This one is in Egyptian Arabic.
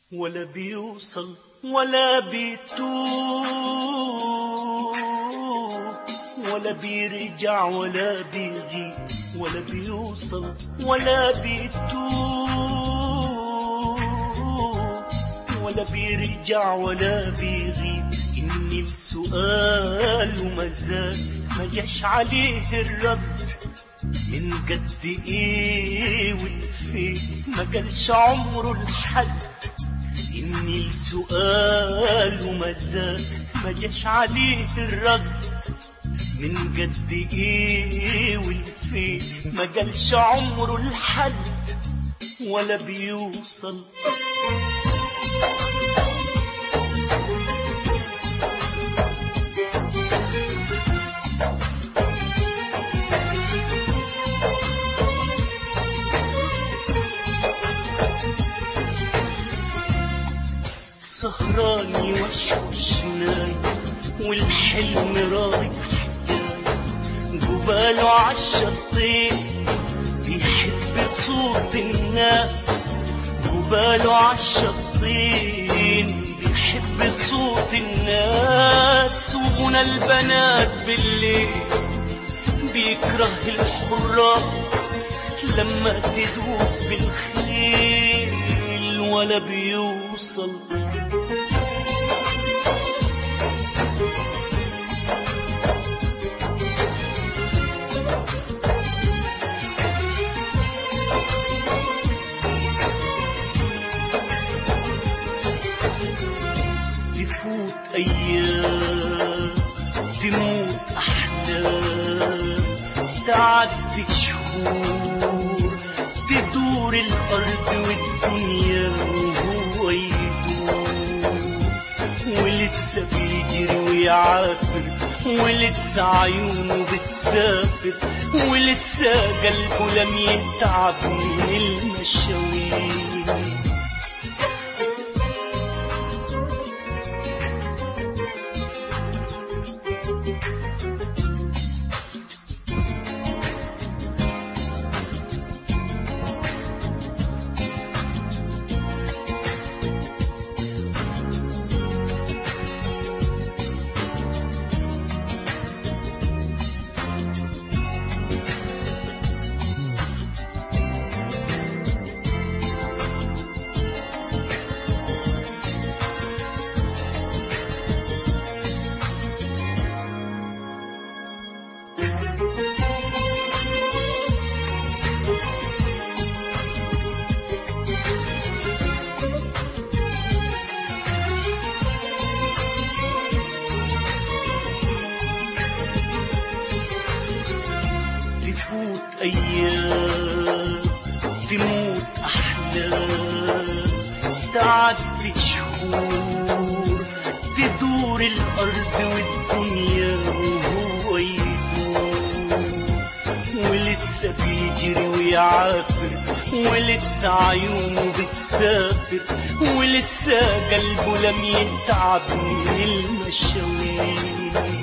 ولا بيوصل ولا بيتوب ولا بيرجع ولا بيجي ولا بيوصل ولا بيتوب ولا بيرجع ولا بيغيب إني السؤال وما زال ما جاش عليه الرد من قد ايه والفين ما قالش عمره الحد اني السؤال وما زال ما جاش عليه الرد من قد ايه والفين ما قالش عمره الحد ولا بيوصل سهراني وشوش نايم والحلم رايح جاي جباله عالشطين بيحب صوت الناس جباله عالشطين بيحب صوت الناس وغنى البنات بالليل بيكره الحراس لما تدوس بالخيل ولا بيوصل تفوت أيام تموت أحلام تعدي شهور تدور الأرض والدنيا وهو يدور ولسه بيجري ويعافر ولسه عيونه بتسافر ولسه قلبه لم يتعب من المشاوير تفوت أيام تموت أحلام تعدي شهور تدور الأرض والدنيا وهو يدور ولسه بيجري ويعافر ولسه عيونه بتسافر ولسه قلبه لم يتعب من المشاوير